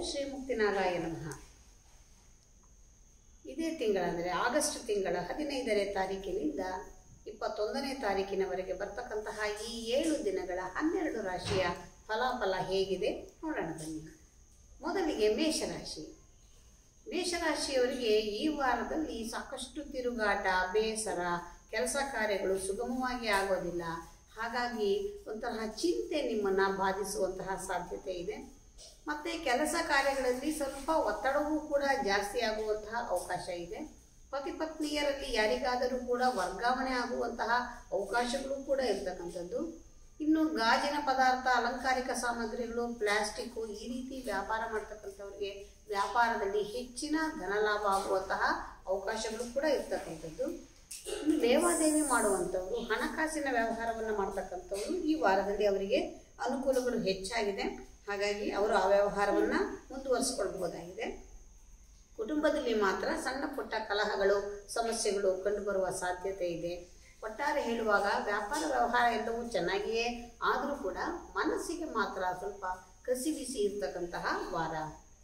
ಶ್ರೀ ಮುಕ್ತಿನಾರಾಯ ನಮಃ ಇದೇ ತಿಂಗಳ ಅಂದರೆ ಆಗಸ್ಟ್ ತಿಂಗಳ ಹದಿನೈದನೇ ತಾರೀಕಿನಿಂದ ಇಪ್ಪತ್ತೊಂದನೇ ತಾರೀಕಿನವರೆಗೆ ಬರ್ತಕ್ಕಂತಹ ಈ ಏಳು ದಿನಗಳ ಹನ್ನೆರಡು ರಾಶಿಯ ಫಲಾಫಲ ಹೇಗಿದೆ ನೋಡೋಣ ಬನ್ನಿ ಮೊದಲಿಗೆ ಮೇಷರಾಶಿ ಮೇಷರಾಶಿಯವರಿಗೆ ಈ ವಾರದಲ್ಲಿ ಸಾಕಷ್ಟು ತಿರುಗಾಟ ಬೇಸರ ಕೆಲಸ ಕಾರ್ಯಗಳು ಸುಗಮವಾಗಿ ಆಗೋದಿಲ್ಲ ಹಾಗಾಗಿ ಒಂಥರ ಚಿಂತೆ ನಿಮ್ಮನ್ನು ಬಾಧಿಸುವಂತಹ ಸಾಧ್ಯತೆ ಇದೆ ಮತ್ತು ಕೆಲಸ ಕಾರ್ಯಗಳಲ್ಲಿ ಸ್ವಲ್ಪ ಒತ್ತಡವೂ ಕೂಡ ಜಾಸ್ತಿ ಆಗುವಂತಹ ಅವಕಾಶ ಇದೆ ಪತಿ ಪತ್ನಿಯರಲ್ಲಿ ಯಾರಿಗಾದರೂ ಕೂಡ ವರ್ಗಾವಣೆ ಆಗುವಂತಹ ಅವಕಾಶಗಳು ಕೂಡ ಇರ್ತಕ್ಕಂಥದ್ದು ಇನ್ನು ಗಾಜಿನ ಪದಾರ್ಥ ಅಲಂಕಾರಿಕ ಸಾಮಗ್ರಿಗಳು ಪ್ಲಾಸ್ಟಿಕ್ಕು ಈ ರೀತಿ ವ್ಯಾಪಾರ ಮಾಡ್ತಕ್ಕಂಥವ್ರಿಗೆ ವ್ಯಾಪಾರದಲ್ಲಿ ಹೆಚ್ಚಿನ ಧನಲಾಭ ಆಗುವಂತಹ ಅವಕಾಶಗಳು ಕೂಡ ಇರ್ತಕ್ಕಂಥದ್ದು ಇನ್ನು ಲೇವಾದೇವಿ ಮಾಡುವಂಥವ್ರು ಹಣಕಾಸಿನ ವ್ಯವಹಾರವನ್ನು ಮಾಡ್ತಕ್ಕಂಥವ್ರು ಈ ವಾರದಲ್ಲಿ ಅವರಿಗೆ ಅನುಕೂಲಗಳು ಹೆಚ್ಚಾಗಿದೆ ಹಾಗಾಗಿ ಅವರು ಆ ವ್ಯವಹಾರವನ್ನು ಮುಂದುವರಿಸ್ಕೊಳ್ಬಹುದಾಗಿದೆ ಕುಟುಂಬದಲ್ಲಿ ಮಾತ್ರ ಸಣ್ಣ ಪುಟ್ಟ ಕಲಹಗಳು ಸಮಸ್ಯೆಗಳು ಕಂಡುಬರುವ ಸಾಧ್ಯತೆ ಇದೆ ಒಟ್ಟಾರೆ ಹೇಳುವಾಗ ವ್ಯಾಪಾರ ವ್ಯವಹಾರ ಎಲ್ಲವೂ ಚೆನ್ನಾಗಿಯೇ ಆದರೂ ಕೂಡ ಮನಸ್ಸಿಗೆ ಮಾತ್ರ ಸ್ವಲ್ಪ ಕಸಿ ಬಿಸಿ ಇರ್ತಕ್ಕಂತಹ ವಾರ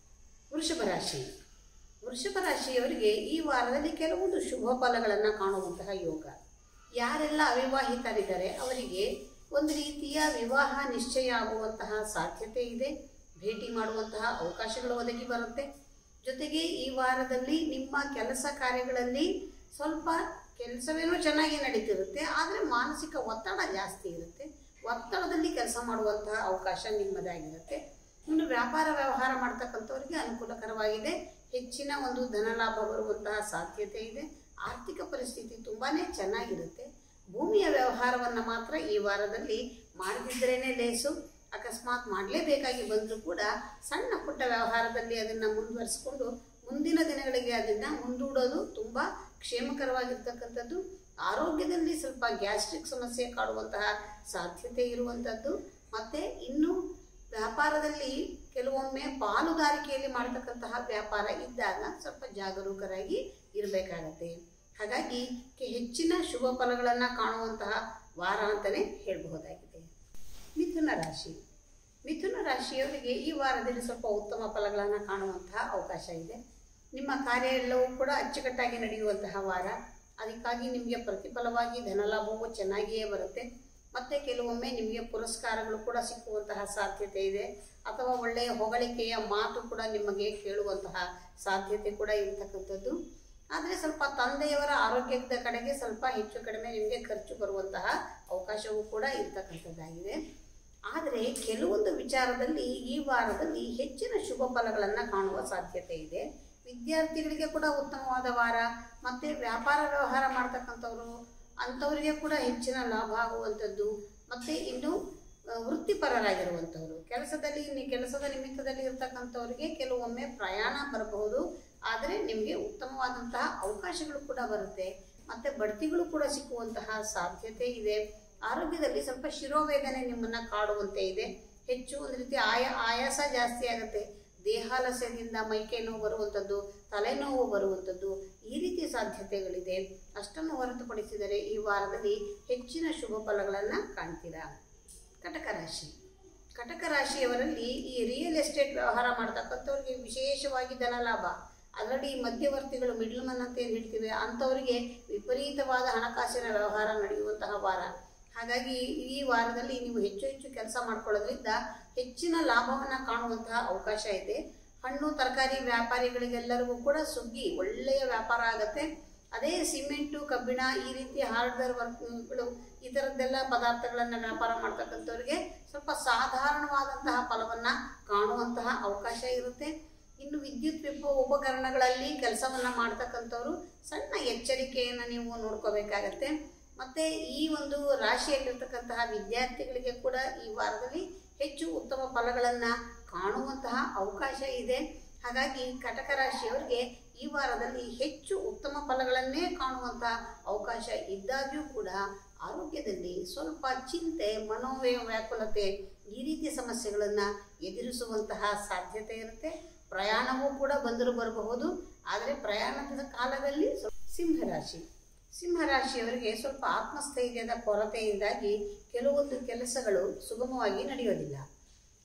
ವೃಷಭ ರಾಶಿ ವೃಷಭ ರಾಶಿಯವರಿಗೆ ಈ ವಾರದಲ್ಲಿ ಕೆಲವೊಂದು ಶುಭ ಫಲಗಳನ್ನು ಕಾಣುವಂತಹ ಯೋಗ ಯಾರೆಲ್ಲ ಅವಿವಾಹಿತರಿದ್ದಾರೆ ಅವರಿಗೆ ಒಂದು ರೀತಿಯ ವಿವಾಹ ನಿಶ್ಚಯ ಆಗುವಂತಹ ಸಾಧ್ಯತೆ ಇದೆ ಭೇಟಿ ಮಾಡುವಂತಹ ಅವಕಾಶಗಳು ಒದಗಿ ಬರುತ್ತೆ ಜೊತೆಗೆ ಈ ವಾರದಲ್ಲಿ ನಿಮ್ಮ ಕೆಲಸ ಕಾರ್ಯಗಳಲ್ಲಿ ಸ್ವಲ್ಪ ಕೆಲಸವೇನೋ ಚೆನ್ನಾಗಿ ನಡೀತಿರುತ್ತೆ ಆದರೆ ಮಾನಸಿಕ ಒತ್ತಡ ಜಾಸ್ತಿ ಇರುತ್ತೆ ಒತ್ತಡದಲ್ಲಿ ಕೆಲಸ ಮಾಡುವಂತಹ ಅವಕಾಶ ನಿಮ್ಮದಾಗಿರುತ್ತೆ ಇನ್ನು ವ್ಯಾಪಾರ ವ್ಯವಹಾರ ಮಾಡ್ತಕ್ಕಂಥವ್ರಿಗೆ ಅನುಕೂಲಕರವಾಗಿದೆ ಹೆಚ್ಚಿನ ಒಂದು ಧನಲಾಭ ಬರುವಂತಹ ಸಾಧ್ಯತೆ ಇದೆ ಆರ್ಥಿಕ ಪರಿಸ್ಥಿತಿ ತುಂಬಾ ಚೆನ್ನಾಗಿರುತ್ತೆ ಭೂಮಿಯ ವ್ಯವಹಾರವನ್ನು ಮಾತ್ರ ಈ ವಾರದಲ್ಲಿ ಮಾಡದಿದ್ದರೇ ಲೇಸು ಅಕಸ್ಮಾತ್ ಮಾಡಲೇಬೇಕಾಗಿ ಬಂದರೂ ಕೂಡ ಸಣ್ಣ ಪುಟ್ಟ ವ್ಯವಹಾರದಲ್ಲಿ ಅದನ್ನು ಮುಂದುವರಿಸಿಕೊಂಡು ಮುಂದಿನ ದಿನಗಳಿಗೆ ಅದನ್ನು ಮುಂದೂಡೋದು ತುಂಬ ಕ್ಷೇಮಕರವಾಗಿರ್ತಕ್ಕಂಥದ್ದು ಆರೋಗ್ಯದಲ್ಲಿ ಸ್ವಲ್ಪ ಗ್ಯಾಸ್ಟ್ರಿಕ್ ಸಮಸ್ಯೆ ಕಾಡುವಂತಹ ಸಾಧ್ಯತೆ ಇರುವಂಥದ್ದು ಮತ್ತು ಇನ್ನು ವ್ಯಾಪಾರದಲ್ಲಿ ಕೆಲವೊಮ್ಮೆ ಪಾಲುದಾರಿಕೆಯಲ್ಲಿ ಮಾಡತಕ್ಕಂತಹ ವ್ಯಾಪಾರ ಇದ್ದಾಗ ಸ್ವಲ್ಪ ಜಾಗರೂಕರಾಗಿ ಇರಬೇಕಾಗತ್ತೆ ಹಾಗಾಗಿ ಕೆ- ಹೆಚ್ಚಿನ ಶುಭ ಫಲಗಳನ್ನು ಕಾಣುವಂತಹ ವಾರ ಅಂತಲೇ ಹೇಳಬಹುದಾಗಿದೆ ಮಿಥುನ ರಾಶಿ ಮಿಥುನ ರಾಶಿಯವರಿಗೆ ಈ ವಾರದಲ್ಲಿ ಸ್ವಲ್ಪ ಉತ್ತಮ ಫಲಗಳನ್ನು ಕಾಣುವಂತಹ ಅವಕಾಶ ಇದೆ ನಿಮ್ಮ ಕಾರ್ಯ ಎಲ್ಲವೂ ಕೂಡ ಅಚ್ಚುಕಟ್ಟಾಗಿ ನಡೆಯುವಂತಹ ವಾರ ಅದಕ್ಕಾಗಿ ನಿಮಗೆ ಪ್ರತಿಫಲವಾಗಿ ಧನಲಾಭವು ಚೆನ್ನಾಗಿಯೇ ಬರುತ್ತೆ ಮತ್ತು ಕೆಲವೊಮ್ಮೆ ನಿಮಗೆ ಪುರಸ್ಕಾರಗಳು ಕೂಡ ಸಿಕ್ಕುವಂತಹ ಸಾಧ್ಯತೆ ಇದೆ ಅಥವಾ ಒಳ್ಳೆಯ ಹೊಗಳಿಕೆಯ ಮಾತು ಕೂಡ ನಿಮಗೆ ಕೇಳುವಂತಹ ಸಾಧ್ಯತೆ ಕೂಡ ಇರತಕ್ಕಂಥದ್ದು ಆದರೆ ಸ್ವಲ್ಪ ತಂದೆಯವರ ಆರೋಗ್ಯದ ಕಡೆಗೆ ಸ್ವಲ್ಪ ಹೆಚ್ಚು ಕಡಿಮೆ ನಿಮಗೆ ಖರ್ಚು ಬರುವಂತಹ ಅವಕಾಶವೂ ಕೂಡ ಇರತಕ್ಕಂಥದ್ದಾಗಿದೆ ಆದರೆ ಕೆಲವೊಂದು ವಿಚಾರದಲ್ಲಿ ಈ ವಾರದಲ್ಲಿ ಹೆಚ್ಚಿನ ಶುಭ ಫಲಗಳನ್ನು ಕಾಣುವ ಸಾಧ್ಯತೆ ಇದೆ ವಿದ್ಯಾರ್ಥಿಗಳಿಗೆ ಕೂಡ ಉತ್ತಮವಾದ ವಾರ ಮತ್ತು ವ್ಯಾಪಾರ ವ್ಯವಹಾರ ಮಾಡ್ತಕ್ಕಂಥವ್ರು ಅಂಥವರಿಗೆ ಕೂಡ ಹೆಚ್ಚಿನ ಲಾಭ ಆಗುವಂಥದ್ದು ಮತ್ತು ಇನ್ನು ಆ, ವೃತ್ತಿಪರರಾಗಿರುವಂಥವ್ರು ಕೆಲಸದಲ್ಲಿ ನಿ- ಕೆಲಸದ ನಿಮಿತ್ತದಲ್ಲಿ ಇರ್ತಕ್ಕಂಥವ್ರಿಗೆ ಕೆಲವೊಮ್ಮೆ ಪ್ರಯಾಣ ಬರಬಹುದು ಆದರೆ ನಿಮಗೆ ಉತ್ತಮವಾದಂತಹ ಅವಕಾಶಗಳು ಕೂಡ ಬರುತ್ತೆ ಮತ್ತು ಬಡ್ತಿಗಳು ಕೂಡ ಸಿಕ್ಕುವಂತಹ ಸಾಧ್ಯತೆ ಇದೆ ಆರೋಗ್ಯದಲ್ಲಿ ಸ್ವಲ್ಪ ಶಿರೋವೇದನೆ ನಿಮ್ಮನ್ನು ಕಾಡುವಂತೆ ಇದೆ ಹೆಚ್ಚು ಒಂದು ರೀತಿ ಆಯ ಆಯಾಸ ಜಾಸ್ತಿ ಆಗುತ್ತೆ ದೇಹಾಲಸ್ಯದಿಂದ ಮೈಕೈ ನೋವು ಬರುವಂಥದ್ದು ತಲೆನೋವು ಬರುವಂಥದ್ದು ಈ ರೀತಿ ಸಾಧ್ಯತೆಗಳಿದೆ ಅಷ್ಟನ್ನು ಹೊರತುಪಡಿಸಿದರೆ ಈ ವಾರದಲ್ಲಿ ಹೆಚ್ಚಿನ ಶುಭ ಫಲಗಳನ್ನು ಕಾಣ್ತೀರಾ ಕಟಕ ರಾಶಿ ಕಟಕ ರಾಶಿಯವರಲ್ಲಿ ಈ ರಿಯಲ್ ಎಸ್ಟೇಟ್ ವ್ಯವಹಾರ ಮಾಡ್ತಕ್ಕಂಥವ್ರಿಗೆ ವಿಶೇಷವಾಗಿ ಧನಲಾಭ ಅದರಲ್ಲಿ ಮಧ್ಯವರ್ತಿಗಳು ಮಿಡ್ಲ್ ಮನ್ ಅಂತ ಏನು ಹೇಳ್ತೀವಿ ಅಂಥವರಿಗೆ ವಿಪರೀತವಾದ ಹಣಕಾಸಿನ ವ್ಯವಹಾರ ನಡೆಯುವಂತಹ ವಾರ ಹಾಗಾಗಿ ಈ ವಾರದಲ್ಲಿ ನೀವು ಹೆಚ್ಚು ಹೆಚ್ಚು ಕೆಲಸ ಮಾಡ್ಕೊಳ್ಳೋದ್ರಿಂದ ಹೆಚ್ಚಿನ ಲಾಭವನ್ನು ಕಾಣುವಂತಹ ಅವಕಾಶ ಇದೆ ಹಣ್ಣು ತರಕಾರಿ ವ್ಯಾಪಾರಿಗಳಿಗೆಲ್ಲರಿಗೂ ಕೂಡ ಸುಗ್ಗಿ ಒಳ್ಳೆಯ ವ್ಯಾಪಾರ ಆಗುತ್ತೆ ಅದೇ ಸಿಮೆಂಟು ಕಬ್ಬಿಣ ಈ ರೀತಿ ಹಾರ್ಡ್ವೇರ್ ವರ್ಕ್ಗಳು ಈ ಥರದ್ದೆಲ್ಲ ಪದಾರ್ಥಗಳನ್ನು ವ್ಯಾಪಾರ ಮಾಡ್ತಕ್ಕಂಥವ್ರಿಗೆ ಸ್ವಲ್ಪ ಸಾಧಾರಣವಾದಂತಹ ಫಲವನ್ನು ಕಾಣುವಂತಹ ಅವಕಾಶ ಇರುತ್ತೆ ಇನ್ನು ವಿದ್ಯುತ್ ವಿಪ ಉಪಕರಣಗಳಲ್ಲಿ ಕೆಲಸವನ್ನು ಮಾಡ್ತಕ್ಕಂಥವ್ರು ಸಣ್ಣ ಎಚ್ಚರಿಕೆಯನ್ನು ನೀವು ನೋಡ್ಕೋಬೇಕಾಗತ್ತೆ ಮತ್ತು ಈ ಒಂದು ರಾಶಿಯಲ್ಲಿರ್ತಕ್ಕಂತಹ ವಿದ್ಯಾರ್ಥಿಗಳಿಗೆ ಕೂಡ ಈ ವಾರದಲ್ಲಿ ಹೆಚ್ಚು ಉತ್ತಮ ಫಲಗಳನ್ನು ಕಾಣುವಂತಹ ಅವಕಾಶ ಇದೆ ಹಾಗಾಗಿ ಕಟಕ ರಾಶಿಯವರಿಗೆ ಈ ವಾರದಲ್ಲಿ ಹೆಚ್ಚು ಉತ್ತಮ ಫಲಗಳನ್ನೇ ಕಾಣುವಂತಹ ಅವಕಾಶ ಇದ್ದಾಗ್ಯೂ ಕೂಡ ಆರೋಗ್ಯದಲ್ಲಿ ಸ್ವಲ್ಪ ಚಿಂತೆ ಮನೋವ್ಯ ವ್ಯಾಕುಲತೆ ಈ ರೀತಿಯ ಸಮಸ್ಯೆಗಳನ್ನು ಎದುರಿಸುವಂತಹ ಸಾಧ್ಯತೆ ಇರುತ್ತೆ ಪ್ರಯಾಣವೂ ಕೂಡ ಬಂದರೂ ಬರಬಹುದು ಆದರೆ ಪ್ರಯಾಣದ ಕಾಲದಲ್ಲಿ ಸ್ವಲ್ಪ ಸಿಂಹರಾಶಿ ಸಿಂಹರಾಶಿಯವರಿಗೆ ಸ್ವಲ್ಪ ಆತ್ಮಸ್ಥೈರ್ಯದ ಕೊರತೆಯಿಂದಾಗಿ ಕೆಲವೊಂದು ಕೆಲಸಗಳು ಸುಗಮವಾಗಿ ನಡೆಯೋದಿಲ್ಲ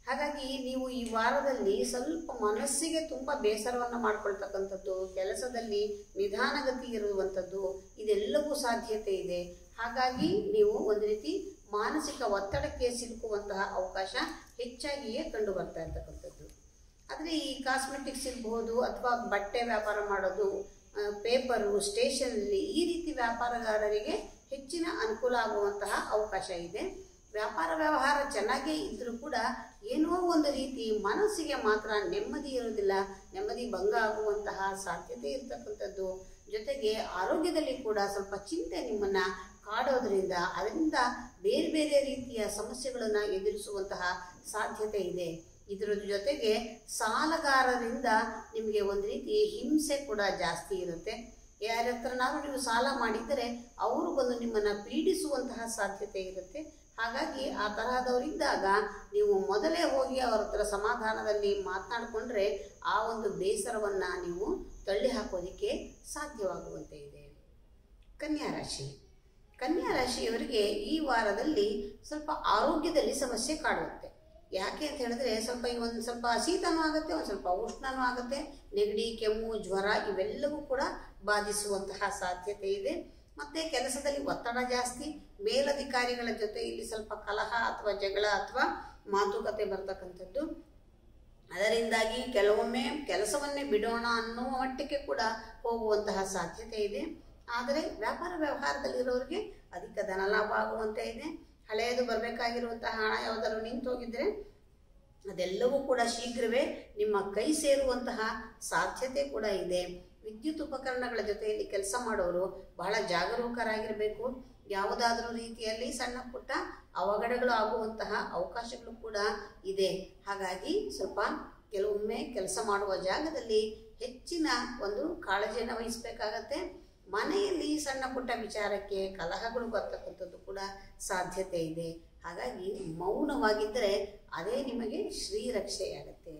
ಹಾಗಾಗಿ ನೀವು ಈ ವಾರದಲ್ಲಿ ಸ್ವಲ್ಪ ಮನಸ್ಸಿಗೆ ತುಂಬ ಬೇಸರವನ್ನು ಮಾಡ್ಕೊಳ್ತಕ್ಕಂಥದ್ದು ಕೆಲಸದಲ್ಲಿ ನಿಧಾನಗತಿ ಇರುವಂಥದ್ದು ಇದೆಲ್ಲವೂ ಸಾಧ್ಯತೆ ಇದೆ ಹಾಗಾಗಿ ನೀವು ಒಂದು ರೀತಿ ಮಾನಸಿಕ ಒತ್ತಡಕ್ಕೆ ಸಿಲುಕುವಂತಹ ಅವಕಾಶ ಹೆಚ್ಚಾಗಿಯೇ ಕಂಡು ಬರ್ತಾ ಇರ್ತಕ್ಕಂಥದ್ದು ಆದರೆ ಈ ಕಾಸ್ಮೆಟಿಕ್ಸ್ ಇರ್ಬೋದು ಅಥವಾ ಬಟ್ಟೆ ವ್ಯಾಪಾರ ಮಾಡೋದು ಆ, ಪೇಪರು ಸ್ಟೇಷನರಿ ಈ ರೀತಿ ವ್ಯಾಪಾರಗಾರರಿಗೆ ಹೆಚ್ಚಿನ ಅನುಕೂಲ ಆಗುವಂತಹ ಅವಕಾಶ ಇದೆ ವ್ಯಾಪಾರ ವ್ಯವಹಾರ ಚೆನ್ನಾಗೇ ಇದ್ದರೂ ಕೂಡ ಏನೋ ಒಂದು ರೀತಿ ಮನಸ್ಸಿಗೆ ಮಾತ್ರ ನೆಮ್ಮದಿ ಇರೋದಿಲ್ಲ ನೆಮ್ಮದಿ ಭಂಗ ಆಗುವಂತಹ ಸಾಧ್ಯತೆ ಇರತಕ್ಕಂಥದ್ದು ಜೊತೆಗೆ ಆರೋಗ್ಯದಲ್ಲಿ ಕೂಡ ಸ್ವಲ್ಪ ಚಿಂತೆ ನಿಮ್ಮನ್ನು ಕಾಡೋದ್ರಿಂದ ಅದರಿಂದ ಬೇರೆ ಬೇರೆ ರೀತಿಯ ಸಮಸ್ಯೆಗಳನ್ನು ಎದುರಿಸುವಂತಹ ಸಾಧ್ಯತೆ ಇದೆ ಇದರ ಜೊತೆಗೆ ಸಾಲಗಾರರಿಂದ ನಿಮಗೆ ಒಂದು ರೀತಿ ಹಿಂಸೆ ಕೂಡ ಜಾಸ್ತಿ ಇರುತ್ತೆ ಯಾರ ಹತ್ರನಾದ್ರೂ ನೀವು ಸಾಲ ಮಾಡಿದರೆ ಅವರು ಬಂದು ನಿಮ್ಮನ್ನು ಪೀಡಿಸುವಂತಹ ಸಾಧ್ಯತೆ ಇರುತ್ತೆ ಹಾಗಾಗಿ ಆ ತರಹದವರಿದ್ದಾಗ ನೀವು ಮೊದಲೇ ಹೋಗಿ ಅವರ ಹತ್ರ ಸಮಾಧಾನದಲ್ಲಿ ಮಾತನಾಡಿಕೊಂಡ್ರೆ ಆ ಒಂದು ಬೇಸರವನ್ನು ನೀವು ತಳ್ಳಿ ಹಾಕೋದಕ್ಕೆ ಸಾಧ್ಯವಾಗುವಂತೆ ಇದೆ ಕನ್ಯಾ ರಾಶಿ ಕನ್ಯಾ ರಾಶಿಯವರಿಗೆ ಈ ವಾರದಲ್ಲಿ ಸ್ವಲ್ಪ ಆರೋಗ್ಯದಲ್ಲಿ ಸಮಸ್ಯೆ ಕಾಡುತ್ತೆ ಯಾಕೆ ಅಂತ ಹೇಳಿದ್ರೆ ಸ್ವಲ್ಪ ಈ ಒಂದು ಸ್ವಲ್ಪ ಶೀತನೂ ಆಗುತ್ತೆ ಒಂದು ಸ್ವಲ್ಪ ಉಷ್ಣನೂ ಆಗುತ್ತೆ ನೆಗಡಿ ಕೆಮ್ಮು ಜ್ವರ ಇವೆಲ್ಲವೂ ಕೂಡ ಬಾಧಿಸುವಂತಹ ಸಾಧ್ಯತೆ ಇದೆ ಮತ್ತು ಕೆಲಸದಲ್ಲಿ ಒತ್ತಡ ಜಾಸ್ತಿ ಮೇಲಧಿಕಾರಿಗಳ ಜೊತೆ ಇಲ್ಲಿ ಸ್ವಲ್ಪ ಕಲಹ ಅಥವಾ ಜಗಳ ಅಥವಾ ಮಾತುಕತೆ ಬರ್ತಕ್ಕಂಥದ್ದು ಅದರಿಂದಾಗಿ ಕೆಲವೊಮ್ಮೆ ಕೆಲಸವನ್ನೇ ಬಿಡೋಣ ಅನ್ನೋ ಮಟ್ಟಕ್ಕೆ ಕೂಡ ಹೋಗುವಂತಹ ಸಾಧ್ಯತೆ ಇದೆ ಆದರೆ ವ್ಯಾಪಾರ ವ್ಯವಹಾರದಲ್ಲಿರೋರಿಗೆ ಅಧಿಕ ಧನಲಾಭ ಆಗುವಂತೆ ಇದೆ ಹಳೆಯದು ಬರಬೇಕಾಗಿರುವಂತಹ ಹಣ ಯಾವುದಾದ್ರು ನಿಂತು ಹೋಗಿದ್ರೆ ಅದೆಲ್ಲವೂ ಕೂಡ ಶೀಘ್ರವೇ ನಿಮ್ಮ ಕೈ ಸೇರುವಂತಹ ಸಾಧ್ಯತೆ ಕೂಡ ಇದೆ ವಿದ್ಯುತ್ ಉಪಕರಣಗಳ ಜೊತೆಯಲ್ಲಿ ಕೆಲಸ ಮಾಡೋರು ಬಹಳ ಜಾಗರೂಕರಾಗಿರಬೇಕು ಯಾವುದಾದ್ರೂ ರೀತಿಯಲ್ಲಿ ಸಣ್ಣ ಪುಟ್ಟ ಅವಘಡಗಳು ಆಗುವಂತಹ ಅವಕಾಶಗಳು ಕೂಡ ಇದೆ ಹಾಗಾಗಿ ಸ್ವಲ್ಪ ಕೆಲವೊಮ್ಮೆ ಕೆಲಸ ಮಾಡುವ ಜಾಗದಲ್ಲಿ ಹೆಚ್ಚಿನ ಒಂದು ಕಾಳಜಿಯನ್ನು ವಹಿಸಬೇಕಾಗತ್ತೆ ಮನೆಯಲ್ಲಿ ಸಣ್ಣ ಪುಟ್ಟ ವಿಚಾರಕ್ಕೆ ಕಲಹಗಳು ಬರ್ತಕ್ಕಂಥದ್ದು ಕೂಡ ಸಾಧ್ಯತೆ ಇದೆ ಹಾಗಾಗಿ ಮೌನವಾಗಿದ್ದರೆ ಅದೇ ನಿಮಗೆ ಶ್ರೀರಕ್ಷೆಯಾಗತ್ತೆ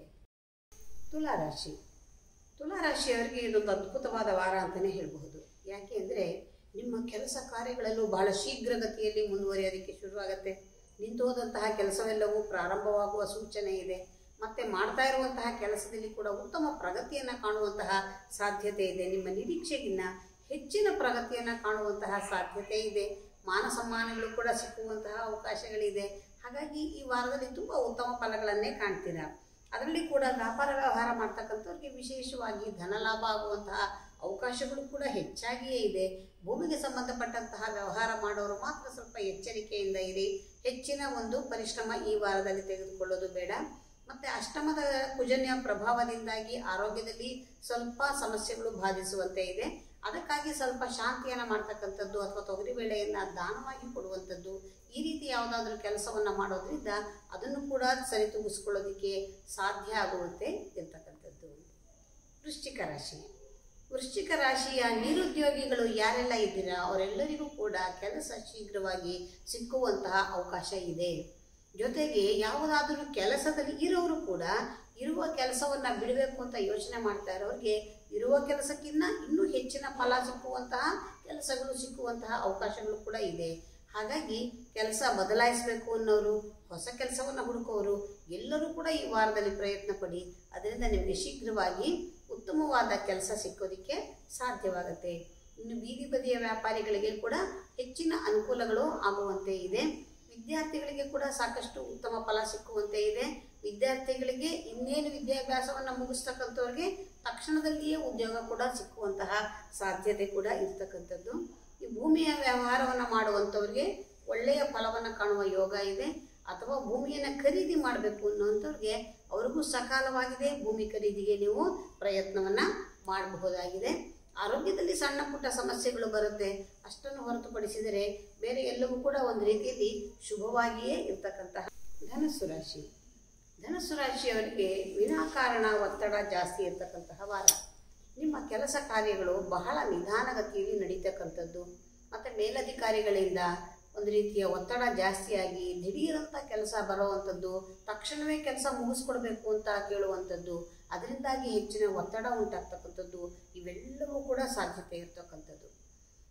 ತುಲಾರಾಶಿ ತುಲಾರಾಶಿಯವರಿಗೆ ಇದೊಂದು ಅದ್ಭುತವಾದ ವಾರ ಅಂತಲೇ ಹೇಳಬಹುದು ಯಾಕೆ ಅಂದರೆ ನಿಮ್ಮ ಕೆಲಸ ಕಾರ್ಯಗಳಲ್ಲೂ ಬಹಳ ಶೀಘ್ರಗತಿಯಲ್ಲಿ ಮುಂದುವರಿಯೋದಕ್ಕೆ ಶುರುವಾಗುತ್ತೆ ನಿಂತೋದಂತಹ ಕೆಲಸವೆಲ್ಲವೂ ಪ್ರಾರಂಭವಾಗುವ ಸೂಚನೆ ಇದೆ ಮತ್ತೆ ಮಾಡ್ತಾ ಇರುವಂತಹ ಕೆಲಸದಲ್ಲಿ ಕೂಡ ಉತ್ತಮ ಪ್ರಗತಿಯನ್ನು ಕಾಣುವಂತಹ ಸಾಧ್ಯತೆ ಇದೆ ನಿಮ್ಮ ನಿರೀಕ್ಷೆಗಿನ್ನ ಹೆಚ್ಚಿನ ಪ್ರಗತಿಯನ್ನು ಕಾಣುವಂತಹ ಸಾಧ್ಯತೆ ಇದೆ ಮಾನ ಸಮ್ಮಾನಗಳು ಕೂಡ ಸಿಕ್ಕುವಂತಹ ಅವಕಾಶಗಳಿದೆ ಹಾಗಾಗಿ ಈ ವಾರದಲ್ಲಿ ತುಂಬ ಉತ್ತಮ ಫಲಗಳನ್ನೇ ಕಾಣ್ತೀರಾ ಅದರಲ್ಲಿ ಕೂಡ ವ್ಯಾಪಾರ ವ್ಯವಹಾರ ಮಾಡ್ತಕ್ಕಂಥವ್ರಿಗೆ ವಿಶೇಷವಾಗಿ ಧನಲಾಭ ಆಗುವಂತಹ ಅವಕಾಶಗಳು ಕೂಡ ಹೆಚ್ಚಾಗಿಯೇ ಇದೆ ಭೂಮಿಗೆ ಸಂಬಂಧಪಟ್ಟಂತಹ ವ್ಯವಹಾರ ಮಾಡೋರು ಮಾತ್ರ ಸ್ವಲ್ಪ ಎಚ್ಚರಿಕೆಯಿಂದ ಇರಿ ಹೆಚ್ಚಿನ ಒಂದು ಪರಿಶ್ರಮ ಈ ವಾರದಲ್ಲಿ ತೆಗೆದುಕೊಳ್ಳೋದು ಬೇಡ ಮತ್ತು ಅಷ್ಟಮದ ಕುಜನ್ಯ ಪ್ರಭಾವದಿಂದಾಗಿ ಆರೋಗ್ಯದಲ್ಲಿ ಸ್ವಲ್ಪ ಸಮಸ್ಯೆಗಳು ಬಾಧಿಸುವಂತೆ ಇದೆ ಅದಕ್ಕಾಗಿ ಸ್ವಲ್ಪ ಶಾಂತಿಯನ್ನು ಮಾಡ್ತಕ್ಕಂಥದ್ದು ಅಥವಾ ತೊಗರಿಬೇಳೆಯನ್ನು ದಾನವಾಗಿ ಕೊಡುವಂಥದ್ದು ಈ ರೀತಿ ಯಾವುದಾದ್ರೂ ಕೆಲಸವನ್ನು ಮಾಡೋದ್ರಿಂದ ಅದನ್ನು ಕೂಡ ಸರಿತೂಗಿಸ್ಕೊಳ್ಳೋದಕ್ಕೆ ಸಾಧ್ಯ ಆಗುವಂತೆ ಇರ್ತಕ್ಕಂಥದ್ದು ವೃಶ್ಚಿಕ ರಾಶಿ ವೃಶ್ಚಿಕ ರಾಶಿಯ ನಿರುದ್ಯೋಗಿಗಳು ಯಾರೆಲ್ಲ ಇದ್ದೀರಾ ಅವರೆಲ್ಲರಿಗೂ ಕೂಡ ಕೆಲಸ ಶೀಘ್ರವಾಗಿ ಸಿಕ್ಕುವಂತಹ ಅವಕಾಶ ಇದೆ ಜೊತೆಗೆ ಯಾವುದಾದರೂ ಕೆಲಸದಲ್ಲಿ ಇರೋರು ಕೂಡ ಇರುವ ಕೆಲಸವನ್ನು ಬಿಡಬೇಕು ಅಂತ ಯೋಚನೆ ಮಾಡ್ತಾ ಇರೋರಿಗೆ ಇರುವ ಕೆಲಸಕ್ಕಿಂತ ಇನ್ನೂ ಹೆಚ್ಚಿನ ಫಲ ಸಿಕ್ಕುವಂತಹ ಕೆಲಸಗಳು ಸಿಕ್ಕುವಂತಹ ಅವಕಾಶಗಳು ಕೂಡ ಇದೆ ಹಾಗಾಗಿ ಕೆಲಸ ಬದಲಾಯಿಸಬೇಕು ಅನ್ನೋರು ಹೊಸ ಕೆಲಸವನ್ನು ಹುಡುಕೋರು ಎಲ್ಲರೂ ಕೂಡ ಈ ವಾರದಲ್ಲಿ ಪ್ರಯತ್ನ ಪಡಿ ಅದರಿಂದ ನಿಮಗೆ ಶೀಘ್ರವಾಗಿ ಉತ್ತಮವಾದ ಕೆಲಸ ಸಿಕ್ಕೋದಕ್ಕೆ ಸಾಧ್ಯವಾಗುತ್ತೆ ಇನ್ನು ಬೀದಿ ಬದಿಯ ವ್ಯಾಪಾರಿಗಳಿಗೆ ಕೂಡ ಹೆಚ್ಚಿನ ಅನುಕೂಲಗಳು ಆಗುವಂತೆ ಇದೆ ವಿದ್ಯಾರ್ಥಿಗಳಿಗೆ ಕೂಡ ಸಾಕಷ್ಟು ಉತ್ತಮ ಫಲ ಸಿಕ್ಕುವಂತೆ ಇದೆ ವಿದ್ಯಾರ್ಥಿಗಳಿಗೆ ಇನ್ನೇನು ವಿದ್ಯಾಭ್ಯಾಸವನ್ನು ಮುಗಿಸ್ತಕ್ಕಂಥವ್ರಿಗೆ ತಕ್ಷಣದಲ್ಲಿಯೇ ಉದ್ಯೋಗ ಕೂಡ ಸಿಕ್ಕುವಂತಹ ಸಾಧ್ಯತೆ ಕೂಡ ಇರ್ತಕ್ಕಂಥದ್ದು ಈ ಭೂಮಿಯ ವ್ಯವಹಾರವನ್ನು ಮಾಡುವಂಥವ್ರಿಗೆ ಒಳ್ಳೆಯ ಫಲವನ್ನು ಕಾಣುವ ಯೋಗ ಇದೆ ಅಥವಾ ಭೂಮಿಯನ್ನು ಖರೀದಿ ಮಾಡಬೇಕು ಅನ್ನುವಂಥವ್ರಿಗೆ ಅವ್ರಿಗೂ ಸಕಾಲವಾಗಿದೆ ಭೂಮಿ ಖರೀದಿಗೆ ನೀವು ಪ್ರಯತ್ನವನ್ನು ಮಾಡಬಹುದಾಗಿದೆ ಆರೋಗ್ಯದಲ್ಲಿ ಸಣ್ಣ ಪುಟ್ಟ ಸಮಸ್ಯೆಗಳು ಬರುತ್ತೆ ಅಷ್ಟನ್ನು ಹೊರತುಪಡಿಸಿದರೆ ಬೇರೆ ಎಲ್ಲವೂ ಕೂಡ ಒಂದು ರೀತಿಯಲ್ಲಿ ಶುಭವಾಗಿಯೇ ಇರ್ತಕ್ಕಂತಹ ಧನಸ್ಸು ರಾಶಿ ಧನಸ್ಸು ರಾಶಿಯವರಿಗೆ ವಿನಾಕಾರಣ ಒತ್ತಡ ಜಾಸ್ತಿ ಇರ್ತಕ್ಕಂತಹ ವಾರ ನಿಮ್ಮ ಕೆಲಸ ಕಾರ್ಯಗಳು ಬಹಳ ನಿಧಾನಗತಿಯಲ್ಲಿ ನಡೀತಕ್ಕಂಥದ್ದು ಮತ್ತು ಮೇಲಧಿಕಾರಿಗಳಿಂದ ಒಂದು ರೀತಿಯ ಒತ್ತಡ ಜಾಸ್ತಿಯಾಗಿ ದಿಢೀರಂತ ಕೆಲಸ ಬರುವಂಥದ್ದು ತಕ್ಷಣವೇ ಕೆಲಸ ಮುಗಿಸ್ಕೊಡ್ಬೇಕು ಅಂತ ಕೇಳುವಂಥದ್ದು ಅದರಿಂದಾಗಿ ಹೆಚ್ಚಿನ ಒತ್ತಡ ಉಂಟಾಗ್ತಕ್ಕಂಥದ್ದು ಇವೆಲ್ಲವೂ ಕೂಡ ಸಾಧ್ಯತೆ ಇರ್ತಕ್ಕಂಥದ್ದು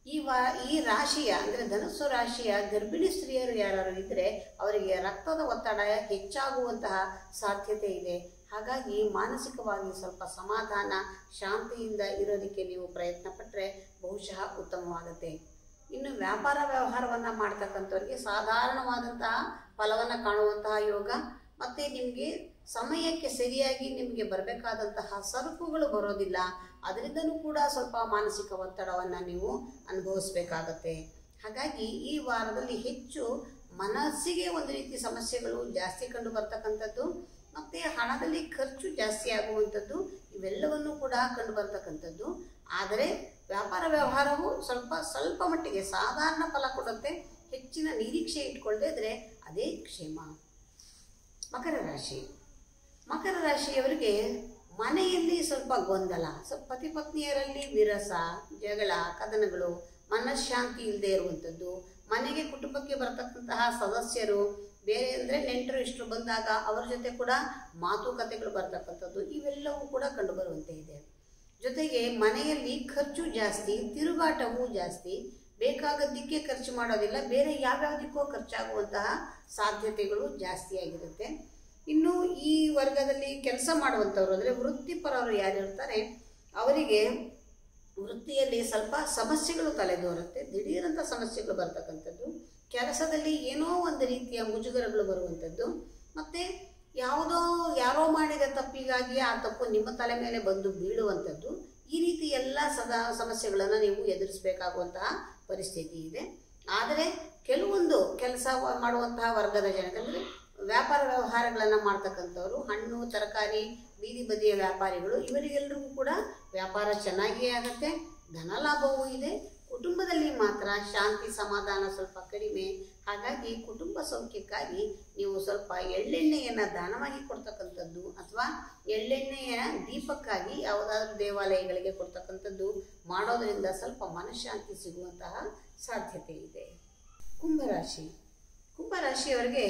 ಈ ವಾ ಈ ರಾಶಿಯ ಅಂದರೆ ಧನಸ್ಸು ರಾಶಿಯ ಗರ್ಭಿಣಿ ಸ್ತ್ರೀಯರು ಯಾರು ಇದ್ದರೆ ಅವರಿಗೆ ರಕ್ತದ ಒತ್ತಡ ಹೆಚ್ಚಾಗುವಂತಹ ಸಾಧ್ಯತೆ ಇದೆ ಹಾಗಾಗಿ ಮಾನಸಿಕವಾಗಿ ಸ್ವಲ್ಪ ಸಮಾಧಾನ ಶಾಂತಿಯಿಂದ ಇರೋದಕ್ಕೆ ನೀವು ಪ್ರಯತ್ನ ಪಟ್ಟರೆ ಬಹುಶಃ ಉತ್ತಮವಾಗುತ್ತೆ ಇನ್ನು ವ್ಯಾಪಾರ ವ್ಯವಹಾರವನ್ನು ಮಾಡ್ತಕ್ಕಂಥವ್ರಿಗೆ ಸಾಧಾರಣವಾದಂತಹ ಫಲವನ್ನು ಕಾಣುವಂತಹ ಯೋಗ ಮತ್ತು ನಿಮಗೆ ಸಮಯಕ್ಕೆ ಸರಿಯಾಗಿ ನಿಮಗೆ ಬರಬೇಕಾದಂತಹ ಸರಕುಗಳು ಬರೋದಿಲ್ಲ ಅದರಿಂದನೂ ಕೂಡ ಸ್ವಲ್ಪ ಮಾನಸಿಕ ಒತ್ತಡವನ್ನು ನೀವು ಅನುಭವಿಸ್ಬೇಕಾಗತ್ತೆ ಹಾಗಾಗಿ ಈ ವಾರದಲ್ಲಿ ಹೆಚ್ಚು ಮನಸ್ಸಿಗೆ ಒಂದು ರೀತಿ ಸಮಸ್ಯೆಗಳು ಜಾಸ್ತಿ ಕಂಡು ಬರ್ತಕ್ಕಂಥದ್ದು ಮತ್ತು ಹಣದಲ್ಲಿ ಖರ್ಚು ಜಾಸ್ತಿ ಆಗುವಂಥದ್ದು ಇವೆಲ್ಲವನ್ನು ಕೂಡ ಕಂಡು ಬರ್ತಕ್ಕಂಥದ್ದು ಆದರೆ ವ್ಯಾಪಾರ ವ್ಯವಹಾರವು ಸ್ವಲ್ಪ ಸ್ವಲ್ಪ ಮಟ್ಟಿಗೆ ಸಾಧಾರಣ ಫಲ ಕೊಡುತ್ತೆ ಹೆಚ್ಚಿನ ನಿರೀಕ್ಷೆ ಇಟ್ಕೊಳ್ದೇ ಇದ್ರೆ ಅದೇ ಕ್ಷೇಮ ಮಕರ ರಾಶಿ ಮಕರ ರಾಶಿಯವರಿಗೆ ಮನೆಯಲ್ಲಿ ಸ್ವಲ್ಪ ಗೊಂದಲ ಸ್ವಲ್ಪ ಪತಿ ಪತ್ನಿಯರಲ್ಲಿ ವಿರಸ ಜಗಳ ಕದನಗಳು ಮನಃಶಾಂತಿ ಇಲ್ಲದೆ ಇರುವಂಥದ್ದು ಮನೆಗೆ ಕುಟುಂಬಕ್ಕೆ ಬರತಕ್ಕಂತಹ ಸದಸ್ಯರು ಬೇರೆ ಅಂದರೆ ನೆಂಟರು ಇಷ್ಟರು ಬಂದಾಗ ಅವರ ಜೊತೆ ಕೂಡ ಮಾತುಕತೆಗಳು ಬರ್ತಕ್ಕಂಥದ್ದು ಇವೆಲ್ಲವೂ ಕೂಡ ಕಂಡುಬರುವಂತೆ ಇದೆ ಜೊತೆಗೆ ಮನೆಯಲ್ಲಿ ಖರ್ಚು ಜಾಸ್ತಿ ತಿರುಗಾಟವೂ ಜಾಸ್ತಿ ಬೇಕಾಗದ್ದಕ್ಕೆ ಖರ್ಚು ಮಾಡೋದಿಲ್ಲ ಬೇರೆ ಯಾವ್ಯಾವುದಕ್ಕೋ ಖರ್ಚಾಗುವಂತಹ ಸಾಧ್ಯತೆಗಳು ಜಾಸ್ತಿಯಾಗಿರುತ್ತೆ ಇನ್ನು ಈ ವರ್ಗದಲ್ಲಿ ಕೆಲಸ ಮಾಡುವಂಥವ್ರು ಅಂದರೆ ವೃತ್ತಿಪರರು ಯಾರಿರ್ತಾರೆ ಅವರಿಗೆ ವೃತ್ತಿಯಲ್ಲಿ ಸ್ವಲ್ಪ ಸಮಸ್ಯೆಗಳು ತಲೆದೋರುತ್ತೆ ದಿಢೀರಂಥ ಸಮಸ್ಯೆಗಳು ಬರ್ತಕ್ಕಂಥದ್ದು ಕೆಲಸದಲ್ಲಿ ಏನೋ ಒಂದು ರೀತಿಯ ಮುಜುಗರಗಳು ಬರುವಂಥದ್ದು ಮತ್ತು ಯಾವುದೋ ಯಾರೋ ಮಾಡಿದ ತಪ್ಪಿಗಾಗಿ ಆ ತಪ್ಪು ನಿಮ್ಮ ತಲೆ ಮೇಲೆ ಬಂದು ಬೀಳುವಂಥದ್ದು ಈ ರೀತಿ ಎಲ್ಲ ಸದಾ ಸಮಸ್ಯೆಗಳನ್ನು ನೀವು ಎದುರಿಸಬೇಕಾಗುವಂತಹ ಪರಿಸ್ಥಿತಿ ಇದೆ ಆದರೆ ಕೆಲವೊಂದು ಕೆಲಸ ಮಾಡುವಂತಹ ವರ್ಗದ ಜನಕಂದರೆ ವ್ಯಾಪಾರ ವ್ಯವಹಾರಗಳನ್ನು ಮಾಡ್ತಕ್ಕಂಥವ್ರು ಹಣ್ಣು ತರಕಾರಿ ಬೀದಿ ಬದಿಯ ವ್ಯಾಪಾರಿಗಳು ಇವರಿಗೆಲ್ಲರಿಗೂ ಕೂಡ ವ್ಯಾಪಾರ ಚೆನ್ನಾಗಿಯೇ ಆಗುತ್ತೆ ಧನ ಲಾಭವೂ ಇದೆ ಕುಟುಂಬದಲ್ಲಿ ಮಾತ್ರ ಶಾಂತಿ ಸಮಾಧಾನ ಸ್ವಲ್ಪ ಕಡಿಮೆ ಹಾಗಾಗಿ ಕುಟುಂಬ ಸೌಖ್ಯಕ್ಕಾಗಿ ನೀವು ಸ್ವಲ್ಪ ಎಳ್ಳೆಣ್ಣೆಯನ್ನು ದಾನವಾಗಿ ಕೊಡ್ತಕ್ಕಂಥದ್ದು ಅಥವಾ ಎಳ್ಳೆಣ್ಣೆಯ ದೀಪಕ್ಕಾಗಿ ಯಾವುದಾದ್ರೂ ದೇವಾಲಯಗಳಿಗೆ ಕೊಡ್ತಕ್ಕಂಥದ್ದು ಮಾಡೋದರಿಂದ ಸ್ವಲ್ಪ ಮನಃಶಾಂತಿ ಸಿಗುವಂತಹ ಸಾಧ್ಯತೆ ಇದೆ ಕುಂಭರಾಶಿ ಕುಂಭರಾಶಿಯವರಿಗೆ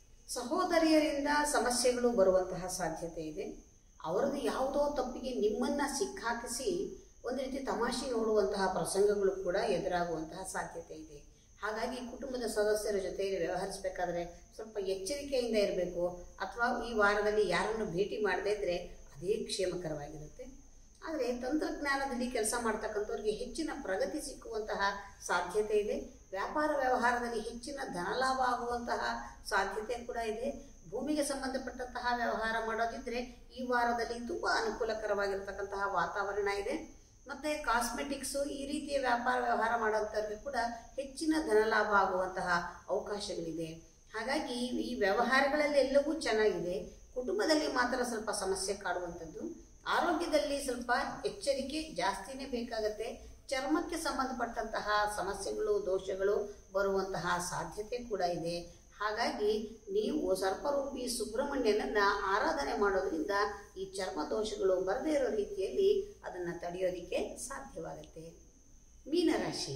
ಸಹೋದರಿಯರಿಂದ ಸಮಸ್ಯೆಗಳು ಬರುವಂತಹ ಸಾಧ್ಯತೆ ಇದೆ ಅವರದ್ದು ಯಾವುದೋ ತಪ್ಪಿಗೆ ನಿಮ್ಮನ್ನು ಸಿಕ್ಕಾಕಿಸಿ ಒಂದು ರೀತಿ ತಮಾಷೆ ನೋಡುವಂತಹ ಪ್ರಸಂಗಗಳು ಕೂಡ ಎದುರಾಗುವಂತಹ ಸಾಧ್ಯತೆ ಇದೆ ಹಾಗಾಗಿ ಕುಟುಂಬದ ಸದಸ್ಯರ ಜೊತೆಯಲ್ಲಿ ವ್ಯವಹರಿಸಬೇಕಾದ್ರೆ ಸ್ವಲ್ಪ ಎಚ್ಚರಿಕೆಯಿಂದ ಇರಬೇಕು ಅಥವಾ ಈ ವಾರದಲ್ಲಿ ಯಾರನ್ನು ಭೇಟಿ ಮಾಡದೇ ಇದ್ದರೆ ಅದೇ ಕ್ಷೇಮಕರವಾಗಿರುತ್ತೆ ಆದರೆ ತಂತ್ರಜ್ಞಾನದಲ್ಲಿ ಕೆಲಸ ಮಾಡ್ತಕ್ಕಂಥವ್ರಿಗೆ ಹೆಚ್ಚಿನ ಪ್ರಗತಿ ಸಿಕ್ಕುವಂತಹ ಸಾಧ್ಯತೆ ಇದೆ ವ್ಯಾಪಾರ ವ್ಯವಹಾರದಲ್ಲಿ ಹೆಚ್ಚಿನ ಧನಲಾಭ ಆಗುವಂತಹ ಸಾಧ್ಯತೆ ಕೂಡ ಇದೆ ಭೂಮಿಗೆ ಸಂಬಂಧಪಟ್ಟಂತಹ ವ್ಯವಹಾರ ಮಾಡೋದಿದ್ರೆ ಈ ವಾರದಲ್ಲಿ ತುಂಬ ಅನುಕೂಲಕರವಾಗಿರ್ತಕ್ಕಂತಹ ವಾತಾವರಣ ಇದೆ ಮತ್ತು ಕಾಸ್ಮೆಟಿಕ್ಸು ಈ ರೀತಿಯ ವ್ಯಾಪಾರ ವ್ಯವಹಾರ ಮಾಡೋಂಥವ್ರಿಗೆ ಕೂಡ ಹೆಚ್ಚಿನ ಧನಲಾಭ ಆಗುವಂತಹ ಅವಕಾಶಗಳಿದೆ ಹಾಗಾಗಿ ಈ ವ್ಯವಹಾರಗಳಲ್ಲಿ ಎಲ್ಲವೂ ಚೆನ್ನಾಗಿದೆ ಕುಟುಂಬದಲ್ಲಿ ಮಾತ್ರ ಸ್ವಲ್ಪ ಸಮಸ್ಯೆ ಕಾಡುವಂಥದ್ದು ಆರೋಗ್ಯದಲ್ಲಿ ಸ್ವಲ್ಪ ಎಚ್ಚರಿಕೆ ಜಾಸ್ತಿನೇ ಬೇಕಾಗತ್ತೆ ಚರ್ಮಕ್ಕೆ ಸಂಬಂಧಪಟ್ಟಂತಹ ಸಮಸ್ಯೆಗಳು ದೋಷಗಳು ಬರುವಂತಹ ಸಾಧ್ಯತೆ ಕೂಡ ಇದೆ ಹಾಗಾಗಿ ನೀವು ಸರ್ಪರೂಪಿ ಸುಬ್ರಹ್ಮಣ್ಯನನ್ನ ಆರಾಧನೆ ಮಾಡೋದ್ರಿಂದ ಈ ಚರ್ಮ ದೋಷಗಳು ಬರದೇ ಇರೋ ರೀತಿಯಲ್ಲಿ ಅದನ್ನು ತಡೆಯೋದಕ್ಕೆ ಸಾಧ್ಯವಾಗುತ್ತೆ ಮೀನರಾಶಿ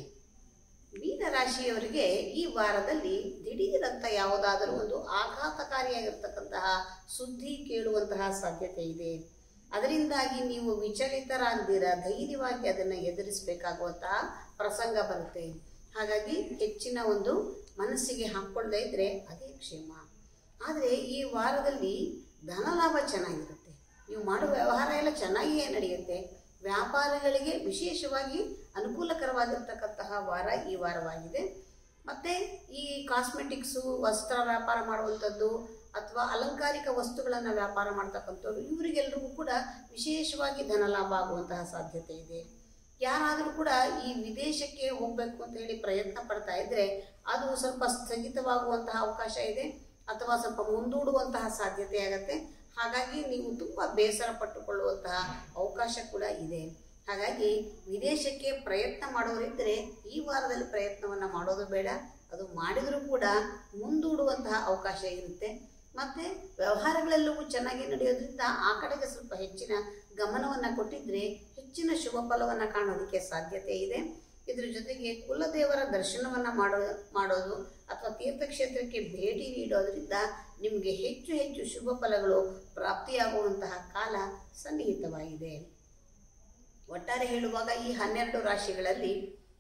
ಮೀನರಾಶಿಯವರಿಗೆ ಈ ವಾರದಲ್ಲಿ ದಿಢೀರಂತ ಯಾವುದಾದರೂ ಒಂದು ಆಘಾತಕಾರಿಯಾಗಿರ್ತಕ್ಕಂತಹ ಸುದ್ದಿ ಕೇಳುವಂತಹ ಸಾಧ್ಯತೆ ಇದೆ ಅದರಿಂದಾಗಿ ನೀವು ವಿಚಲಿತರಾಗದಿರ ಧೈರ್ಯವಾಗಿ ಅದನ್ನು ಎದುರಿಸಬೇಕಾಗುವಂತಹ ಪ್ರಸಂಗ ಬರುತ್ತೆ ಹಾಗಾಗಿ ಹೆಚ್ಚಿನ ಒಂದು ಮನಸ್ಸಿಗೆ ಹಾಕ್ಕೊಳ್ಳದೇ ಇದ್ದರೆ ಅದೇ ಕ್ಷೇಮ ಆದರೆ ಈ ವಾರದಲ್ಲಿ ಧನಲಾಭ ಚೆನ್ನಾಗಿರುತ್ತೆ ನೀವು ಮಾಡುವ ವ್ಯವಹಾರ ಎಲ್ಲ ಚೆನ್ನಾಗಿಯೇ ನಡೆಯುತ್ತೆ ವ್ಯಾಪಾರಗಳಿಗೆ ವಿಶೇಷವಾಗಿ ಅನುಕೂಲಕರವಾಗಿರ್ತಕ್ಕಂತಹ ವಾರ ಈ ವಾರವಾಗಿದೆ ಮತ್ತು ಈ ಕಾಸ್ಮೆಟಿಕ್ಸು ವಸ್ತ್ರ ವ್ಯಾಪಾರ ಮಾಡುವಂಥದ್ದು ಅಥವಾ ಅಲಂಕಾರಿಕ ವಸ್ತುಗಳನ್ನು ವ್ಯಾಪಾರ ಮಾಡ್ತಕ್ಕಂಥವ್ರು ಇವರಿಗೆಲ್ಲರಿಗೂ ಕೂಡ ವಿಶೇಷವಾಗಿ ಧನಲಾಭ ಆಗುವಂತಹ ಸಾಧ್ಯತೆ ಇದೆ ಯಾರಾದರೂ ಕೂಡ ಈ ವಿದೇಶಕ್ಕೆ ಹೋಗಬೇಕು ಅಂತ ಹೇಳಿ ಪ್ರಯತ್ನ ಪಡ್ತಾ ಇದ್ದರೆ ಅದು ಸ್ವಲ್ಪ ಸ್ಥಗಿತವಾಗುವಂತಹ ಅವಕಾಶ ಇದೆ ಅಥವಾ ಸ್ವಲ್ಪ ಮುಂದೂಡುವಂತಹ ಸಾಧ್ಯತೆ ಆಗುತ್ತೆ ಹಾಗಾಗಿ ನೀವು ತುಂಬ ಬೇಸರ ಪಟ್ಟುಕೊಳ್ಳುವಂತಹ ಅವಕಾಶ ಕೂಡ ಇದೆ ಹಾಗಾಗಿ ವಿದೇಶಕ್ಕೆ ಪ್ರಯತ್ನ ಮಾಡೋರಿದ್ದರೆ ಈ ವಾರದಲ್ಲಿ ಪ್ರಯತ್ನವನ್ನು ಮಾಡೋದು ಬೇಡ ಅದು ಮಾಡಿದರೂ ಕೂಡ ಮುಂದೂಡುವಂತಹ ಅವಕಾಶ ಇರುತ್ತೆ ಮತ್ತು ವ್ಯವಹಾರಗಳೆಲ್ಲವೂ ಚೆನ್ನಾಗಿ ನಡೆಯೋದ್ರಿಂದ ಆ ಕಡೆಗೆ ಸ್ವಲ್ಪ ಹೆಚ್ಚಿನ ಗಮನವನ್ನು ಕೊಟ್ಟಿದ್ದರೆ ಹೆಚ್ಚಿನ ಶುಭ ಫಲವನ್ನು ಕಾಣೋದಕ್ಕೆ ಸಾಧ್ಯತೆ ಇದೆ ಇದ್ರ ಜೊತೆಗೆ ಕುಲದೇವರ ದರ್ಶನವನ್ನು ಮಾಡೋ ಮಾಡೋದು ಅಥವಾ ತೀರ್ಥಕ್ಷೇತ್ರಕ್ಕೆ ಭೇಟಿ ನೀಡೋದ್ರಿಂದ ನಿಮಗೆ ಹೆಚ್ಚು ಹೆಚ್ಚು ಶುಭ ಫಲಗಳು ಪ್ರಾಪ್ತಿಯಾಗುವಂತಹ ಕಾಲ ಸನ್ನಿಹಿತವಾಗಿದೆ ಒಟ್ಟಾರೆ ಹೇಳುವಾಗ ಈ ಹನ್ನೆರಡು ರಾಶಿಗಳಲ್ಲಿ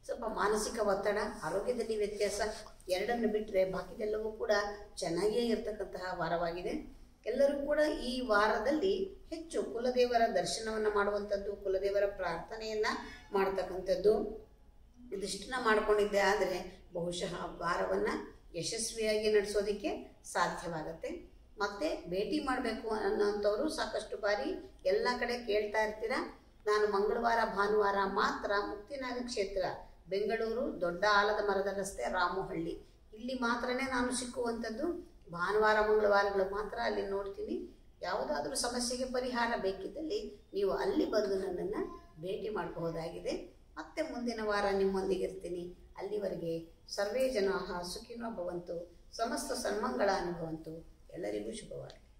ಸ್ವಲ್ಪ ಮಾನಸಿಕ ಒತ್ತಡ ಆರೋಗ್ಯದಲ್ಲಿ ವ್ಯತ್ಯಾಸ ಎರಡನ್ನು ಬಿಟ್ಟರೆ ಬಾಕಿದೆಲ್ಲವೂ ಕೂಡ ಚೆನ್ನಾಗಿಯೇ ಇರತಕ್ಕಂತಹ ವಾರವಾಗಿದೆ ಎಲ್ಲರೂ ಕೂಡ ಈ ವಾರದಲ್ಲಿ ಹೆಚ್ಚು ಕುಲದೇವರ ದರ್ಶನವನ್ನು ಮಾಡುವಂಥದ್ದು ಕುಲದೇವರ ಪ್ರಾರ್ಥನೆಯನ್ನು ಮಾಡ್ತಕ್ಕಂಥದ್ದು ಇದಿಷ್ಟನ್ನ ಮಾಡ್ಕೊಂಡಿದ್ದೆ ಆದರೆ ಬಹುಶಃ ವಾರವನ್ನು ಯಶಸ್ವಿಯಾಗಿ ನಡೆಸೋದಕ್ಕೆ ಸಾಧ್ಯವಾಗುತ್ತೆ ಮತ್ತೆ ಭೇಟಿ ಮಾಡಬೇಕು ಅನ್ನೋಂಥವ್ರು ಸಾಕಷ್ಟು ಬಾರಿ ಎಲ್ಲ ಕಡೆ ಕೇಳ್ತಾ ಇರ್ತೀರ ನಾನು ಮಂಗಳವಾರ ಭಾನುವಾರ ಮಾತ್ರ ಮುಕ್ತಿನಾಗ ಕ್ಷೇತ್ರ ಬೆಂಗಳೂರು ದೊಡ್ಡ ಆಲದ ಮರದ ರಸ್ತೆ ರಾಮುಹಳ್ಳಿ ಇಲ್ಲಿ ಮಾತ್ರನೇ ನಾನು ಸಿಕ್ಕುವಂಥದ್ದು ಭಾನುವಾರ ಮಂಗಳವಾರಗಳು ಮಾತ್ರ ಅಲ್ಲಿ ನೋಡ್ತೀನಿ ಯಾವುದಾದ್ರೂ ಸಮಸ್ಯೆಗೆ ಪರಿಹಾರ ಬೇಕಿದ್ದಲ್ಲಿ ನೀವು ಅಲ್ಲಿ ಬಂದು ನನ್ನನ್ನು ಭೇಟಿ ಮಾಡಬಹುದಾಗಿದೆ ಮತ್ತೆ ಮುಂದಿನ ವಾರ ನಿಮ್ಮೊಂದಿಗೆ ಇರ್ತೀನಿ ಅಲ್ಲಿವರೆಗೆ ಸರ್ವೇ ಜನಾಹ ಸುಖಿನೋ ಭವಂತು ಸಮಸ್ತ ಸನ್ಮಂಗಳ ಅನುಭವಂತು ಎಲ್ಲರಿಗೂ ಶುಭವಾಗಲಿ